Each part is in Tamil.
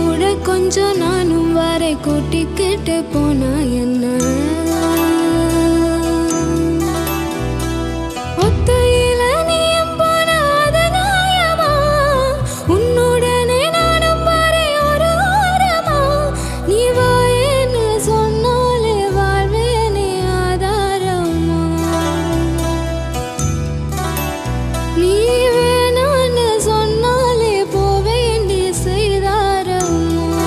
கூட கொஞ்சம் நானும் வரை கூட்டிக்கிட்டு போனா என்ன ஒத்தையில நீயும் போனா அது நியாயமா? உன்னுடனே நானும் வரேன் ஒரு ஓரமா? நீ வாயேன்னு சொன்னாலே வாழ்வேனே ஆதாரமா நீ வேணான்னு சொன்னாலே போவேண்டி செய்தாரம்மா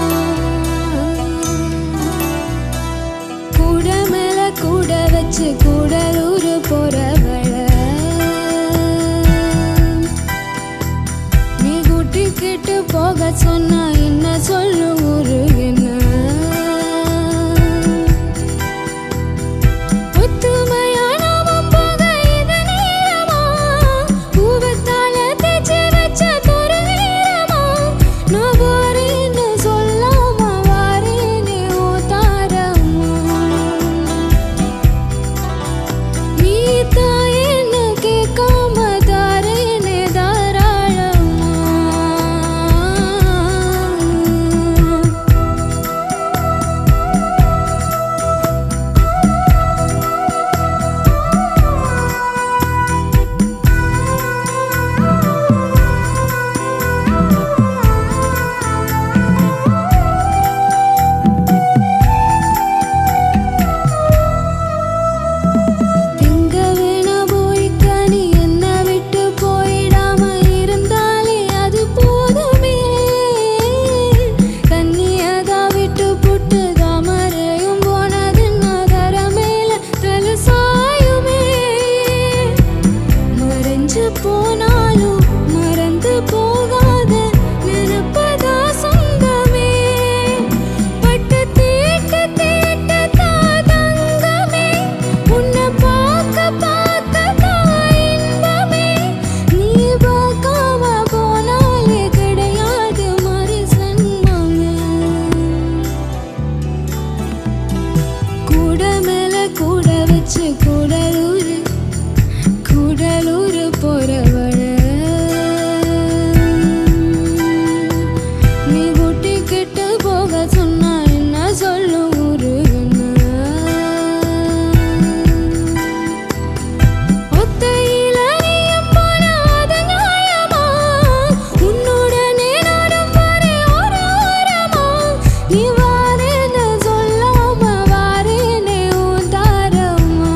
கூட மேல கூட வச்சு கூடலூர் போறவள நீ கூட்டிக்கிட்டு போக சொன்னா என்ன சொல்லு ஊரு என்ன ஒத்துமையா நாமும் போக இது நேரமா? பூவத்தால தேய்ச்சி வச்ச தொரு வீரமா? நான் வாரேன்னு சொல்லாம வாரேனே ஓ தாரமா. நீ தாயேன்னு கேட்காம தாரேனே தாராளமா எங்க வேணா போய்க்க நீ என்ன விட்டு போயிடாம இருந்தாலே அது போதுமே கண்ணியதா விட்டு புட்டு தாமரையும் போனதுன்னா தர மேல தலை சாயுமே மறைஞ்சு போனாலும் மறந்து போகாத நினைப்பதா சொந்தமே பட்டு தீட்டு தீட்டு தாதங்கமே உன்னை பார்க்க பார்க்க தான் இன்பமே நீ பார்க்காம போனாலே கிடையாது மறு சன்மமே கூட மேல கூட வச்சு கூடலூர் கூடலூர் போறவள நீ கூட்டிக்கிட்டு போக சொன்னா என்ன சொல்லு ஊரு என்ன ஒத்தையில நீயும் போனா அது நியாயமா? உன்னுடனே நானும் வரேன் ஒரு ஓரமா? நீ வாரேன்னு சொல்லாம வாரேனே உன் தாரமா.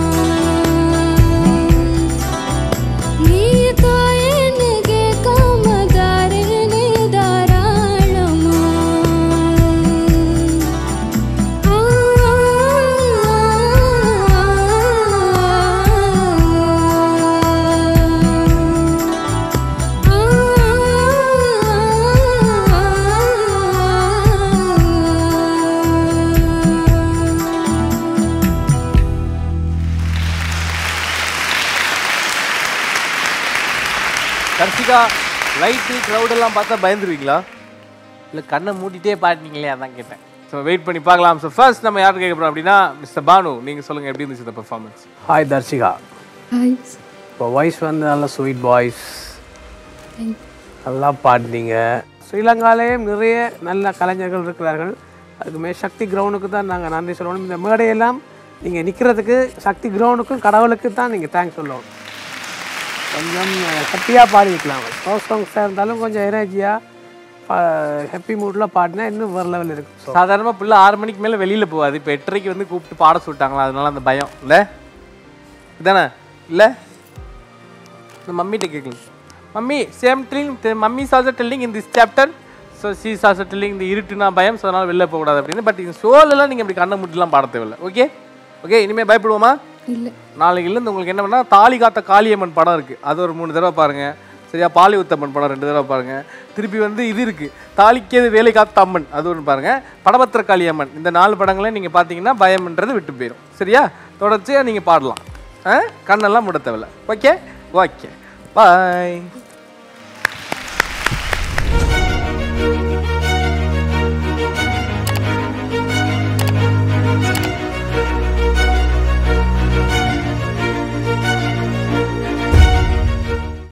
நீ தாயேன்னு கேட்காம தாரேனே தாராளமா. தர்ஷிகா லைட்டு க்ரௌட் எல்லாம் பார்த்தா பயந்துருவீங்களா இல்லை கண்ணை மூடிட்டே பாடினீங்களே அதான் கேட்டேன் ஸோ வெயிட் பண்ணி பார்க்கலாம் ஸோ ஃபர்ஸ்ட் நம்ம யார் கேட்க போறோம் அப்படின்னா மிஸ்டர் பானு நீங்கள் சொல்லுங்கள் எப்படி இருந்துச்சு இந்த பெர்ஃபார்மன்ஸ் ஹாய் தர்ஷிகா இப்போ வாய்ஸ் வந்து நல்ல ஸ்வீட் வாய்ஸ் நல்லா பாடினீங்க ஸ்ரீலங்காலேயும் நிறைய நல்ல கலைஞர்கள் இருக்கிறார்கள் அதுக்குமே சக்தி கிரவுண்டுக்கு தான் நாங்கள் நன்றி சொல்லணும் இந்த மேடையெல்லாம் நீங்கள் நிற்கிறதுக்கு சக்தி கிரவுண்டுக்கும் கடவுளுக்கு தான் நீங்கள் தேங்க்ஸ் சொல்லணும் கொஞ்சம் ஹாப்பியாக பாடிக்கலாம் ஸ்லோ சாங்ஸாக இருந்தாலும் கொஞ்சம் எனர்ஜியாக ஹாப்பி மூடில் பாடினா இன்னும் வேறு லெவல் இருக்கும் ஸோ சாதாரணமாக பிள்ளை ஆறு மணிக்கு மேலே வெளியில் போகாது இப்போ எட்டரைக்கு வந்து கூப்பிட்டு பாட சொல்லிட்டாங்களா அதனால அந்த பயம் இல்லை இதானே இல்லை இந்த மம்மிட்ட கேட்கலாம் mummy same drink mummy also telling in this chapter so she also telling இந்த இருட்டுனா பயம் ஸோ அதனால் வெளில போகக்கூடாது அப்படின்னு பட் இந்த ஷோலெல்லாம் நீங்கள் இப்படி கண்ணை முட்டிலாம் பாட தேவையில்லை ஓகே ஓகே இனிமேல் பயப்படுவோமா இல்லை நாளைக்குலேருந்து உங்களுக்கு என்ன பண்ணால் தாலி காத்த காளியம்மன் படம் இருக்குது அது ஒரு மூணு தடவை பாருங்கள் சரியா பாலி உத்தம்மன் படம் ரெண்டு தடவை பாருங்கள் திருப்பி வந்து இது இருக்குது தாலிக்கேது வேலை காத்த அம்மன் அது ஒன்று பாருங்கள் படபத்திர காளியம்மன் இந்த நாலு படங்களையும் நீங்கள் பார்த்தீங்கன்னா பயம்ன்றது விட்டு போயிடும் சரியா தொடர்ச்சியாக நீங்கள் பாடலாம் ஆ கண்ணெல்லாம் மூட தேவையில்ல ஓகே ஓகே பாய்